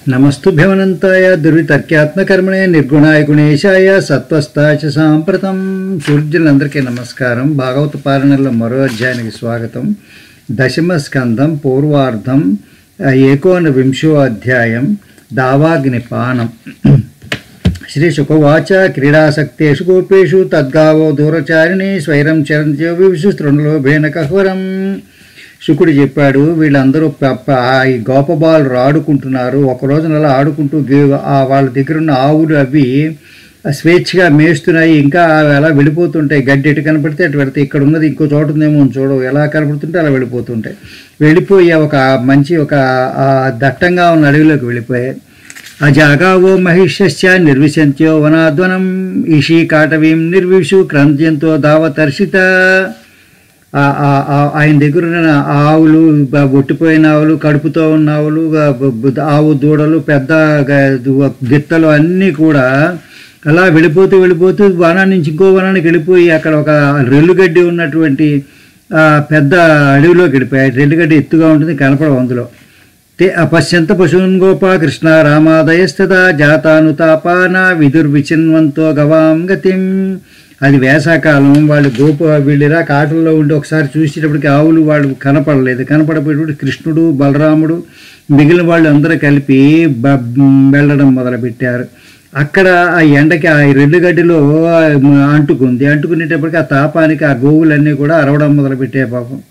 నమస్తుభ్యమనంతాయ దుర్వితర్క్యాత్మకర్మణే నిర్గుణాయ గుణేశాయ సత్వస్థాయ చ సాంప్రతం సూర్యులందరికీ నమస్కారం భాగవత పాలనలో మరో అధ్యాయానికి స్వాగతం దశమ స్కందం పూర్వార్ధం ఆ, ఏకోన వింశో అధ్యాయం దావాగ్ని పానం శ్రీ శుకవాచ క్రీడాసక్తేషు గోపేషు తద్గావో దూరచారిణి స్వైరం చరంత్యో వివిషు తృణలోభేన కహ్వరం శుకుడు చెప్పాడు వీళ్ళందరూ ప- ప- ఆ ఈ గోపబాలు ఆడుకుంటున్నారు ఒక రోజున అలా ఆడుకుంటూ గే- ఆ వాళ్ళ దగ్గర ఉన్న ఆవులు అవి స్వేచ్ఛగా మేస్తున్నాయి ఇంకా అవి అలా వెళ్ళిపోతుంటాయి గడ్డి ఎటు కనపడితే అటు పెడితే ఇక్కడ ఉన్నది ఇంకో చోట ఉందేమో అని చూడవు ఎలా కనపడుతుంటే అలా వెళ్ళిపోతుంటాయి వెళ్ళిపోయి ఒక మంచి ఒక ఆ దట్టంగా ఉన్న అడవిలోకి వెళ్ళిపోయాయి అజాగావో మహిష్యశ్చ నిర్విశంత్యో వనాధ్వనం ఈషీ కాటవీం నిర్విషు క్రంద్యంతో దావతర్షిత ఆ- ఆ- ఆ- ఆయన దగ్గర ఉన్న ఆవులు బ- ఒట్టిపోయిన ఆవులు కడుపుతో ఉన్న ఆవులు గ- బ- బ- ఆవు దూడలు పెద్ద గ- దు- గిత్తలు అన్నీ కూడా అలా వెళ్ళిపోతూ వెళ్ళిపోతూ వనాన్ని నుంచి ఇంకో వనానికి వెళ్ళిపోయి అక్కడ ఒక రెల్లుగడ్డి ఉన్నటువంటి ఆ, పెద్ద అడవిలోకి వెళ్ళిపోయాయి రెల్లుగడ్డి ఎత్తుగా ఉంటుంది కనపడవు అందులో తే అపశ్యంత పశూన్ గోపా కృష్ణ రామాదయస్తదా జాతానుతాపాన విదుర్విచిన్వంతో గవాం గతిం అది వేసాకాలం వాళ్ళు గోప వీళ్ళిరా కాటల్లో ఉండి ఒకసారి చూసేటప్పటికి ఆవులు వాళ్ళు కనపడలేదు కనపడపోయేటప్పుడు కృష్ణుడు బలరాముడు మిగిలిన వాళ్ళు అందరూ కలిపి బ- వెళ్ళడం మొదలుపెట్టారు అక్కడ ఆ ఎండకి ఆ రెల్లుగడ్డిలో అంటుకుంది అంటుకునేటప్పటికి ఆ తాపానికి ఆ గోవులన్నీ కూడా అరవడం మొదలుపెట్టాయి పాపం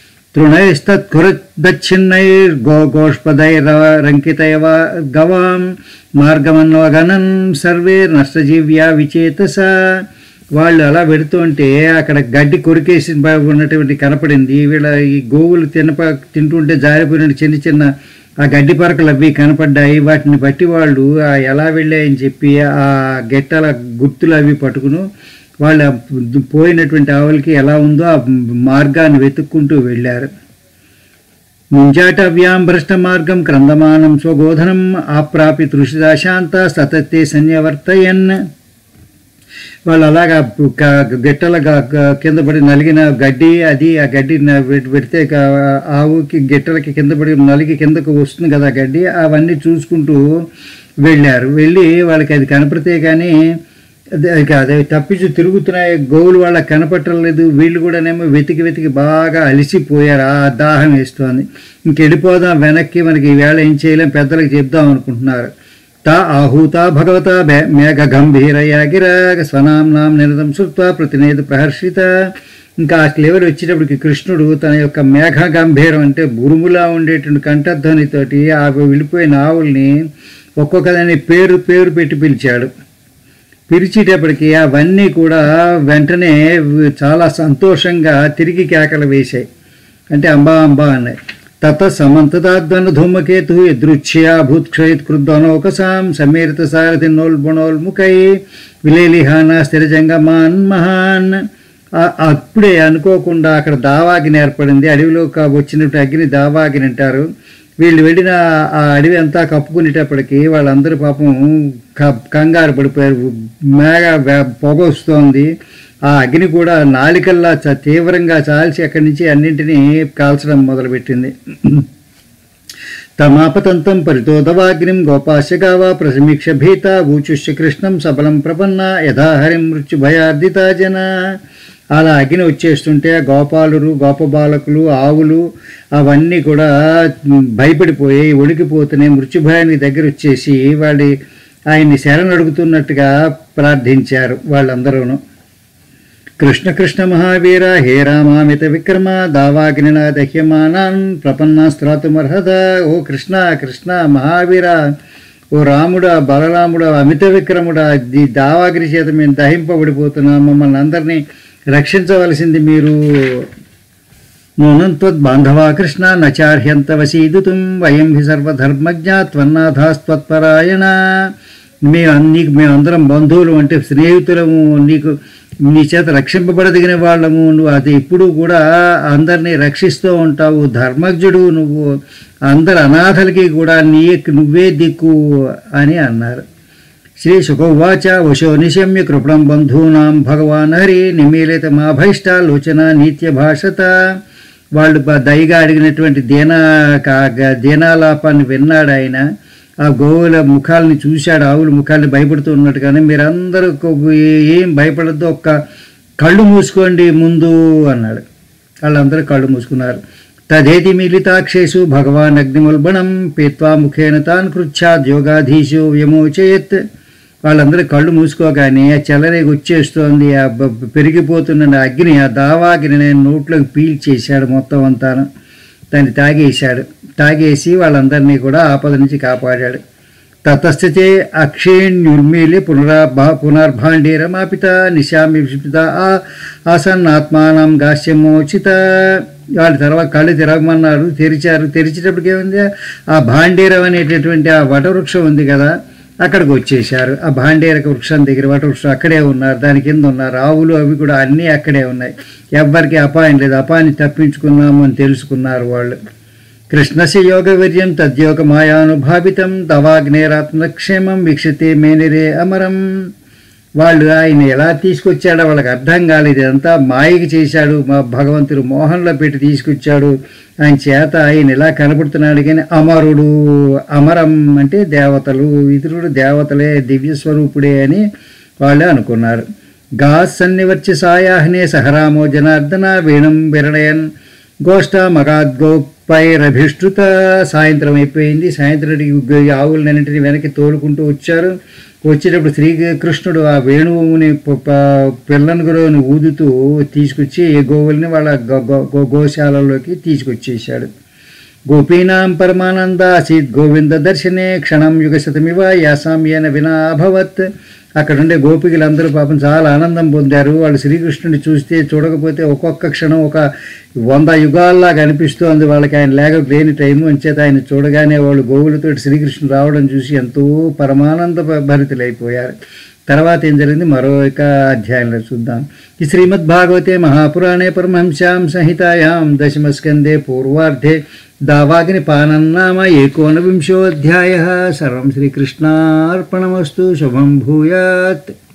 తృణైస్తత్కురదచ్చిన్నైర్గో గోష్పదైరంకితయవ గవాం మార్గమన్వగనన్ సర్వే నష్టజీవ్యా విచేతస వాళ్ళు అలా పెడుతుంటే అక్కడ గడ్డి కొరికేసి బ- ఉన్నటువంటి కనపడింది వీళ్ళ ఈ గోవులు తినప తింటుంటే జారిపోయిన చిన్న చిన్న ఆ గడ్డి పరకలు అవి కనపడ్డాయి వాటిని బట్టి వాళ్ళు ఆ ఎలా వెళ్ళాయని చెప్పి ఆ గెట్టల గుర్తులు అవి పట్టుకుని వాళ్ళ పోయినటువంటి ఆవులకి ఎలా ఉందో ఆ మార్గాన్ని వెతుక్కుంటూ వెళ్ళారు ముంజాటవ్యాం భ్రష్ట మార్గం క్రందమానం స్వగోధనం ఆప్రాపి తృషిదాశాంత సతత్తే సన్యవర్తయన్ వాళ్ళు అలాగా క- గిట్టల గ- గ- కింద పడి నలిగిన గడ్డి అది ఆ గడ్డి న- పె- పెడితే క- ఆవుకి గిట్టలకి కింద పడి నలిగి కిందకు వస్తుంది కదా ఆ గడ్డి అవన్నీ చూసుకుంటూ వెళ్ళారు వెళ్ళి వాళ్ళకి అది కనపడితే కానీ అది అది కాదు అవి తప్పించి తిరుగుతున్నాయి గోవులు వాళ్ళకి కనపట్టలేదు వీళ్ళు కూడానేమో వెతికి వెతికి బాగా అలిసిపోయారు ఆ దాహం వేస్తోంది ఇంక వెళ్ళిపోదాం వెనక్కి మనకి ఈవేళ ఏం చేయలేం పెద్దలకు చెప్దాం అనుకుంటున్నారు తా ఆహూత భగవత భే- మేఘ గంభీరయా గిర స్వనాంనాం నిరతం శృత్వా ప్రతినేది ప్రహర్షిత ఇంకా ఆ లెవెల్ వచ్చేటప్పటికి కృష్ణుడు తన యొక్క మేఘ గంభీరం అంటే బురుములా ఉండేటువంటి కంఠధ్వనితోటి ఆ వెళ్ళిపోయిన ఆవుల్ని ఒక్కొక్కదాన్ని పేరు పేరు పెట్టి పిలిచాడు పిలిచేటప్పటికి అవన్నీ కూడా వెంటనే చాలా సంతోషంగా తిరిగి కేకలు వేశాయి అంటే అంబా అంబా అన్నాయి తత సమంతదాద్వన ధూమకేతు యదృచ్ఛ్యా భూత్క్షయత్ కృద్దనౌకసాం సమీరిత సారథి నోల్బుణోల్ముఖై విలేలిహాన స్థిరజంగమాన్ మహాన్ ఆ- అప్పుడే అనుకోకుండా అక్కడ దావాగ్ని ఏర్పడింది అడవిలో క- వచ్చినట్టు అగ్ని దావాగ్ని అంటారు వీళ్ళు వెళ్ళిన ఆ అడవి అంతా కప్పుకునేటప్పటికి వాళ్ళందరూ పాపం క- కంగారు పడిపోయారు మేఘ వే- పొగ వస్తోంది ఆ అగ్ని కూడా నాలికల్లా చ- తీవ్రంగా చాల్చి అక్కడి నుంచి అన్నింటినీ కాల్చడం మొదలుపెట్టింది తమాపతంతం పరితోదవాగ్నిం గోపాస్య గావా ప్రసమీక్ష భీత ఊచుష్య కృష్ణం సబలం ప్రపన్న యథాహరిం మృత్యుభయార్దిత జన అలా అగ్ని వచ్చేస్తుంటే ఆ గోపాలురు గోపబాలకులు ఆవులు అవన్నీ కూడా భయపడిపోయి ఉడికిపోతున్నాయి మృత్యుభయానికి దగ్గర వచ్చేసి వాడి ఆయన్ని శరణ్ అడుగుతున్నట్టుగా ప్రార్థించారు వాళ్ళందరూను కృష్ణ కృష్ణ మహావీర హే రామామిత విక్రమ దావాగ్నిన దహ్యమానాన్ ప్రపన్నాస్త్రాతుమర్హత ఓ కృష్ణ కృష్ణ మహావీర ఓ రాముడా బలరాముడా అమిత విక్రముడా ఈ దావాగ్ని చేత మేము దహింపబడిపోతున్నాం మమ్మల్ని అందరినీ రక్షించవలసింది మీరు నూనం త్వద్బాంధవా కృష్ణ నచార్హ్యంత వసీదుతుం వయం హి సర్వధర్మజ్ఞా త్వన్నాథాస్త్వత్పరాయణ మేము నీకు మేమందరం బంధువులు అంటే స్నేహితులము నీకు నీ చేత రక్షింపబడదగిన వాళ్ళము నువ్వు అది ఇప్పుడు కూడా అందరినీ రక్షిస్తూ ఉంటావు ధర్మజ్ఞుడు నువ్వు అందరు అనాథలకి కూడా నీ నువ్వే దిక్కు అని అన్నారు శ్రీ శుకౌవాచ వశో నిశమ్య కృపణం బంధూనాం భగవాన్ హరి నిమీలిత మాభైష్ట లోచన నీత్య భాషత వాళ్ళు బ- దయగా అడిగినటువంటి దీనా కా- గ- దీనాలాపాన్ని విన్నాడు ఆయన ఆ గోవుల ముఖాలని చూశాడు ఆవుల ముఖాలని భయపడుతూ ఉన్నట్టుగానే మీరందరూ కొ- ఏం భయపడద్దు ఒక్క కళ్ళు మూసుకోండి ముందు అన్నాడు వాళ్ళందరూ కళ్ళు మూసుకున్నారు తదేతి మిలితాక్షేషు భగవాన్ అగ్నిముల్బణం పీత్వా ముఖేన తాన్ కృచ్ఛాద్ యోగాధీశు వ్యమోచయత్ వాళ్ళందరూ కళ్ళు మూసుకోగానే ఆ చల్లరేగి వచ్చేస్తోంది ఆ బ- బ- పెరిగిపోతున్న ఆ అగ్ని ఆ దావాగ్ని నేను నోట్లోకి పీల్చేశాడు మొత్తం అంతాను దాన్ని తాగేశాడు తాగేసి వాళ్ళందరినీ కూడా ఆపద నుంచి కాపాడాడు తతస్థితే అక్షేణ్యుర్మీలి పునరాభా పునర్భాండీరమాపిత నిశామి విషిపిత ఆ ఆసన్నాత్మానం గాస్యమోచిత వాళ్ళ తర్వాత కళ్ళు తిరగమన్నారు తెరిచారు తెరిచేటప్పటికి ఏముంది ఆ భాండీరం అనేటటువంటి ఆ వటవృక్షం ఉంది కదా అక్కడికి వచ్చేసారు ఆ భాండేరక వృక్షం దగ్గర వటవృక్షం అక్కడే ఉన్నారు దాని కింద ఉన్నారు ఆవులు అవి కూడా అన్నీ అక్కడే ఉన్నాయి ఎవ్వరికి అపాయం లేదు అపాయాన్ని తప్పించుకున్నాము అని తెలుసుకున్నారు వాళ్ళు కృష్ణస్య యోగవీర్యం తద్యోగ మాయానుభావితం తవాగ్నేరాత్మక్షేమం వీక్షతే మేనిరే అమరం వాళ్ళు ఆయన ఎలా తీసుకొచ్చాడో వాళ్ళకి అర్థం కాలేదు ఇదంతా మాయకి చేశాడు మా భగవంతుడు మోహన్లో పెట్టి తీసుకొచ్చాడు ఆయన చేత ఆయన ఎలా కనబడుతున్నాడు కానీ అమరుడు అమరం అంటే దేవతలు ఇతరుడు దేవతలే దివ్య స్వరూపుడే అని వాళ్ళే అనుకున్నారు గా సన్నివర్చి సాయాహ్నే సహరామో జనార్దన వేణం విరణయన్ గోష్ఠ మగాద్గోపైరభిష్టుత సాయంత్రం అయిపోయింది సాయంత్రం ఆవులన్నింటినీ వెనక్కి తోలుకుంటూ వచ్చారు వచ్చేటప్పుడు శ్రీకృష్ణుడు ఆ వేణువుని ప- ప- పిల్లనుగురుని ఊదుతూ తీసుకొచ్చి ఏ గోవుల్ని వాళ్ళ గో- గో- గో- గోశాలలోకి తీసుకొచ్చేసాడు గోపీనాం పరమానందాసీత్ గోవింద దర్శనే క్షణం యుగశతమివ యాసామ్యేన వినా అభవత్ అక్కడ ఉండే గోపికలందరూ పాపం చాలా ఆనందం పొందారు వాళ్ళు శ్రీకృష్ణుని చూస్తే చూడకపోతే ఒక్కొక్క క్షణం ఒక వంద యుగాల్లాగా అనిపిస్తోంది వాళ్ళకి ఆయన లేక లేని టైము అంచేత ఆయన చూడగానే వాళ్ళు గోవులతో శ్రీకృష్ణుడు రావడం చూసి ఎంతో పరమానంద భరితులైపోయారు తర్వాత ఏం జరిగింది మరో ఒక అధ్యాయంలో చూద్దాం ఈ శ్రీమద్ భాగవతే మహాపురాణే పరమహంస్యాం సంహితాయాం దశమస్కందే పూర్వార్ధే దావాగ్ని పానన్నామ ఏకోనవింశోऽధ్యాయः సర్వం శ్రీకృష్ణార్పణమస్తు శుభం భూయాత్